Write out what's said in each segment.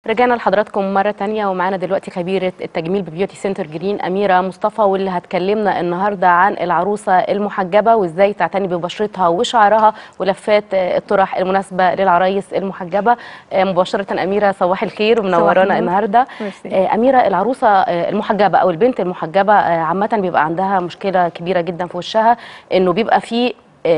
رجعنا لحضراتكم مرة تانية ومعانا دلوقتي خبيرة التجميل ببيوتي سنتر جرين أميرة مصطفى واللي هتكلمنا النهاردة عن العروسة المحجبة وإزاي تعتني ببشرتها وشعرها ولفات الطرح المناسبة للعرايس المحجبة مباشرة أميرة صباح الخير ومنورانا النهاردة أميرة العروسة المحجبة أو البنت المحجبة عامة بيبقى عندها مشكلة كبيرة جدا في وشها إنه بيبقى فيه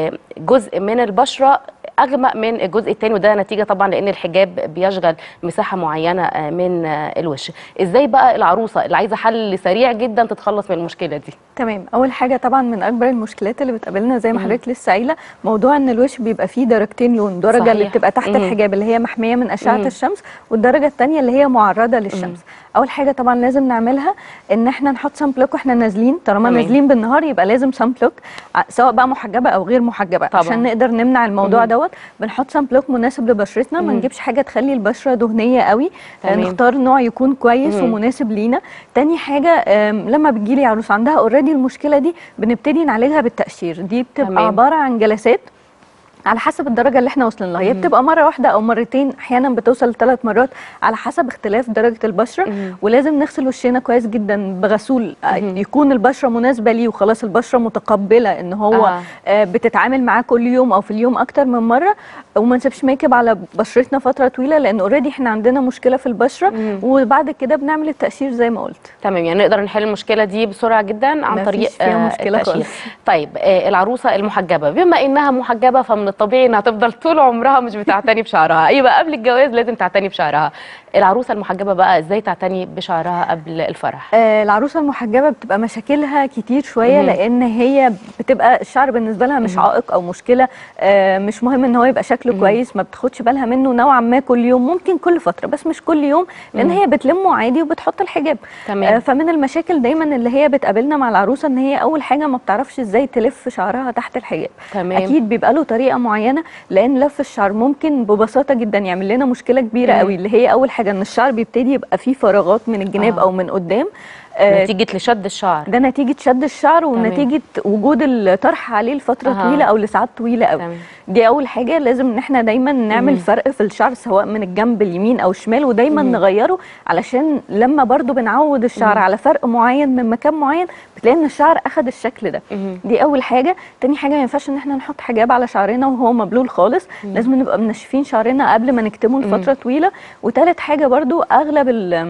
جزء من البشرة اغمق من الجزء الثاني وده نتيجه طبعا لان الحجاب بيشغل مساحه معينه من الوش ازاي بقى العروسه اللي عايزه حل سريع جدا تتخلص من المشكله دي تمام اول حاجه طبعا من اكبر المشكلات اللي بتقابلنا زي ما حضرتك لسه قايله موضوع ان الوش بيبقى فيه درجتين لون درجه صحيح. اللي بتبقى تحت مم. الحجاب اللي هي محميه من اشعه مم. الشمس والدرجه الثانيه اللي هي معرضه للشمس مم. اول حاجه طبعا لازم نعملها ان احنا نحط سان بلوك واحنا نازلين طالما نازلين بالنهار يبقى لازم سان بلوك سواء بقى محجبه او غير محجبه طبعا. عشان نقدر نمنع الموضوع دوت بنحط سان بلوك مناسب لبشرتنا ما نجيبش حاجه تخلي البشره دهنيه قوي تمام. نختار نوع يكون كويس مم. ومناسب لينا تاني حاجه لما بتجيلي عروس عندها اوريدي المشكله دي بنبتدي نعالجها بالتقشير دي بتبقى تمام. عباره عن جلسات على حسب الدرجه اللي احنا وصلنا لها هي بتبقى مره واحده او مرتين احيانا بتوصل لثلاث مرات على حسب اختلاف درجه البشره مم. ولازم نغسل وشنا كويس جدا بغسول مم. يكون البشره مناسبه ليه وخلاص البشره متقبله ان هو آه. آه بتتعامل معاه كل يوم او في اليوم اكتر من مره وما نسيبش ميك اب على بشرتنا فتره طويله لان اوريدي احنا عندنا مشكله في البشره مم. وبعد كده بنعمل التقشير زي ما قلت تمام يعني نقدر نحل المشكله دي بسرعه جدا عن طريق فيها مشكله التقشير خالص. طيب آه العروسه المحجبه بما انها محجبه فمن الطبيعي انها تفضل طول عمرها مش بتعتني بشعرها يبقى قبل الجواز لازم تعتني بشعرها العروسه المحجبه بقى ازاي تعتني بشعرها قبل الفرح آه العروسه المحجبه بتبقى مشاكلها كتير شويه مم. لان هي بتبقى الشعر بالنسبه لها مش مم. عائق او مشكله آه مش مهم ان هو يبقى شكله مم. كويس ما بتاخدش بالها منه نوعا ما كل يوم ممكن كل فتره بس مش كل يوم لان مم. هي بتلمه عادي وبتحط الحجاب تمام. آه فمن المشاكل دايما اللي هي بتقابلنا مع العروسه ان هي اول حاجه ما بتعرفش ازاي تلف شعرها تحت الحجاب تمام. اكيد بيبقى له طريقه معينه لان لف الشعر ممكن ببساطه جدا يعمل لنا مشكله كبيره مم. قوي اللي هي اول حاجه ان الشعر بيبتدي يبقى فيه فراغات من الجناب آه. او من قدام آه نتيجه لشد الشعر ده نتيجه شد الشعر ونتيجه وجود الطرح عليه لفتره آه. طويله او لساعات طويله قوي تمام. دي اول حاجه لازم ان احنا دايما نعمل مم. فرق في الشعر سواء من الجنب اليمين او الشمال ودايما مم. نغيره علشان لما برضو بنعود الشعر مم. على فرق معين من مكان معين بتلاقي ان الشعر اخد الشكل ده مم. دي اول حاجه تاني حاجه ما ينفعش ان احنا نحط حجاب على شعرنا وهو مبلول خالص مم. لازم نبقى منشفين شعرنا قبل ما نكتمه لفتره طويله وتالت حاجه برضو اغلب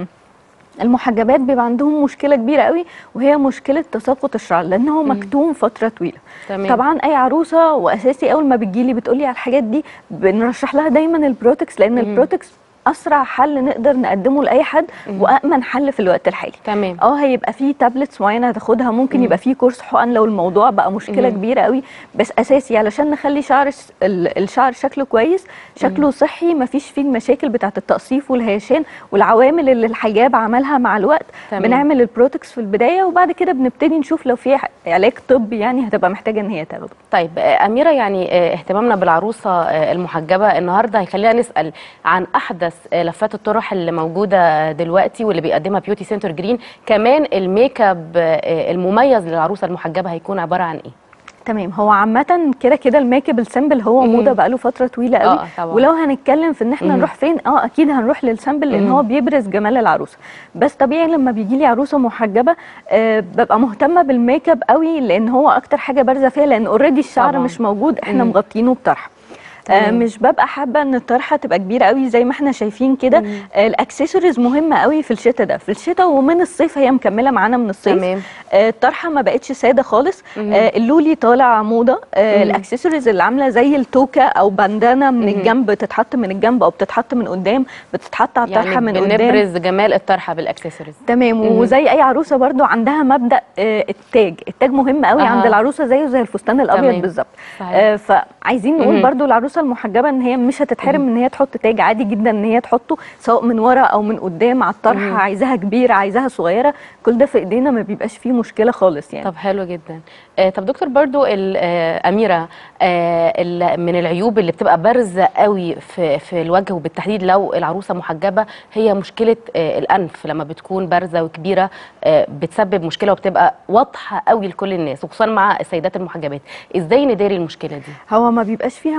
المحجبات بيبقى عندهم مشكله كبيره قوي وهي مشكله تساقط الشعر لان هو مكتوم فتره طويله تمام. طبعا اي عروسه واساسي اول ما بتجيلي بتقولي على الحاجات دي بنرشح لها دايما البروتكس لان مم. البروتكس اسرع حل نقدر نقدمه لاي حد مم. وامن حل في الوقت الحالي تمام اه هيبقى فيه تابلتس معينه هتاخدها ممكن مم. يبقى فيه كورس حقن لو الموضوع بقى مشكله مم. كبيره قوي بس اساسي علشان نخلي شعر الس- ال- الشعر شكله كويس شكله صحي مفيش فيه المشاكل بتاعه التقصيف والهيشان والعوامل اللي الحجاب عملها مع الوقت تمام. بنعمل البروتكس في البدايه وبعد كده بنبتدي نشوف لو في ح- علاج طبي يعني هتبقى محتاجه ان هي تاخده طيب آه، أميرة يعني آه، اهتمامنا بالعروسة آه، المحجبة النهاردة هيخلينا نسأل عن أحدث آه، لفات الطرح اللي موجودة دلوقتي واللي بيقدمها بيوتي سنتر جرين كمان الميك اب آه، المميز للعروسة المحجبة هيكون عبارة عن إيه؟ تمام هو عامة كده كده الميك اب السامبل هو مم. موضة بقاله فترة طويلة قوي آه، طبعاً. ولو هنتكلم في ان احنا مم. نروح فين اه اكيد هنروح للسامبل لان مم. هو بيبرز جمال العروسة بس طبيعي لما بيجي لي عروسة محجبة آه ببقى مهتمة بالميك اب قوي لان هو اكتر حاجة بارزة فيها لان اوريدي الشعر طبعاً. مش موجود احنا مم. مغطينه بطرحة آه تمام. مش ببقى حابه ان الطرحه تبقى كبيره قوي زي ما احنا شايفين كده مم. آه الاكسسوارز مهمه قوي في الشتاء ده في الشتاء ومن الصيف هي مكمله معانا من الصيف تمام. آه الطرحه ما بقتش ساده خالص مم. آه اللولي طالع موضه آه مم. الاكسسوارز اللي عامله زي التوكه او باندانا من مم. الجنب بتتحط من الجنب او بتتحط من قدام بتتحط على الطرحه يعني من قدام بنبرز جمال الطرحه بالاكسسوارز تمام مم. وزي اي عروسه برضو عندها مبدا آه التاج التاج مهم قوي أها. عند العروسه زيه زي الفستان الابيض تمام. بالظبط صحيح. آه فعايزين نقول مم. برضو العروسه المحجبه ان هي مش هتتحرم ان هي تحط تاج عادي جدا ان هي تحطه سواء من ورا او من قدام على الطرحه مم. عايزاها كبيره عايزاها صغيره كل ده في ايدينا ما بيبقاش فيه مشكله خالص يعني طب حلو جدا آه طب دكتور برضو ال- آه اميره آه ال- من العيوب اللي بتبقى بارزه قوي في في الوجه وبالتحديد لو العروسه محجبه هي مشكله آه الانف لما بتكون بارزه وكبيره آه بتسبب مشكله وبتبقى واضحه قوي لكل الناس وخصوصا مع السيدات المحجبات ازاي نداري المشكله دي هو ما بيبقاش فيها مشكله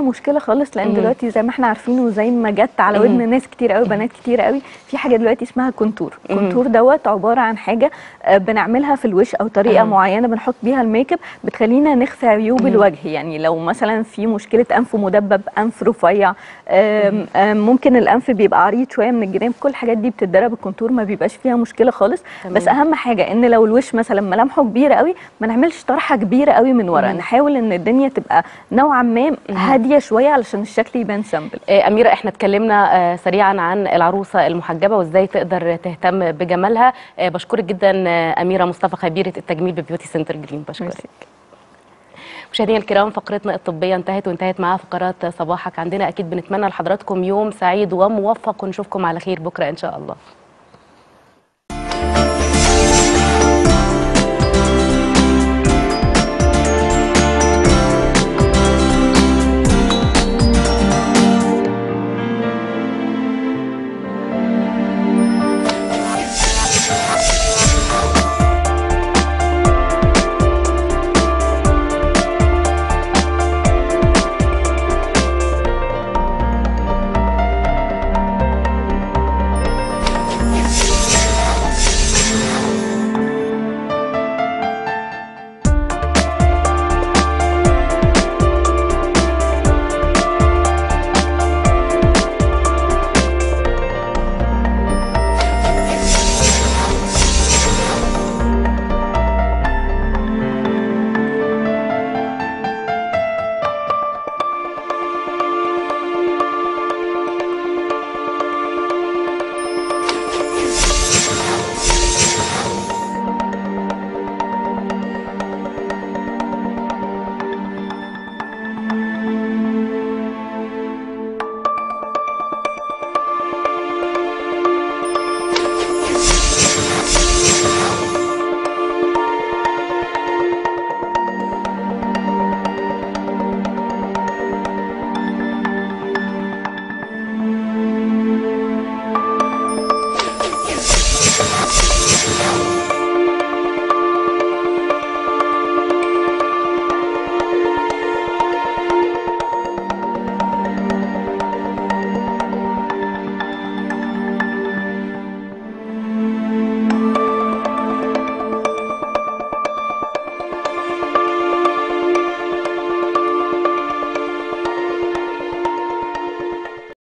خالص لان مم. دلوقتي زي ما احنا عارفين وزي ما جت على مم. ودن ناس كتير قوي بنات كتير قوي في حاجه دلوقتي اسمها كونتور مم. كونتور دوت عباره عن حاجه آه، بنعملها في الوش او طريقه أها. معينه بنحط بيها الميك اب بتخلينا نخفي عيوب الوجه يعني لو مثلا في مشكله انف مدبب انف رفيع آم، آم، ممكن الانف بيبقى عريض شويه من الجناب كل الحاجات دي بتتدرب الكونتور ما بيبقاش فيها مشكله خالص تمام. بس اهم حاجه ان لو الوش مثلا ملامحه كبيره قوي ما نعملش طرحه كبيره قوي من ورا مم. نحاول ان الدنيا تبقى نوعا ما هاديه شويه علشان الشكل يبان سامبل آه، أميرة احنا اتكلمنا آه، سريعا عن العروسة المحجبة وازاي تقدر تهتم بجمالها آه، بشكرك جدا آه، أميرة مصطفى خبيرة التجميل ببيوتي سنتر جرين بشكرك ميرسي. مشاهدينا الكرام فقرتنا الطبية انتهت وانتهت معاها فقرات صباحك عندنا أكيد بنتمنى لحضراتكم يوم سعيد وموفق ونشوفكم على خير بكرة إن شاء الله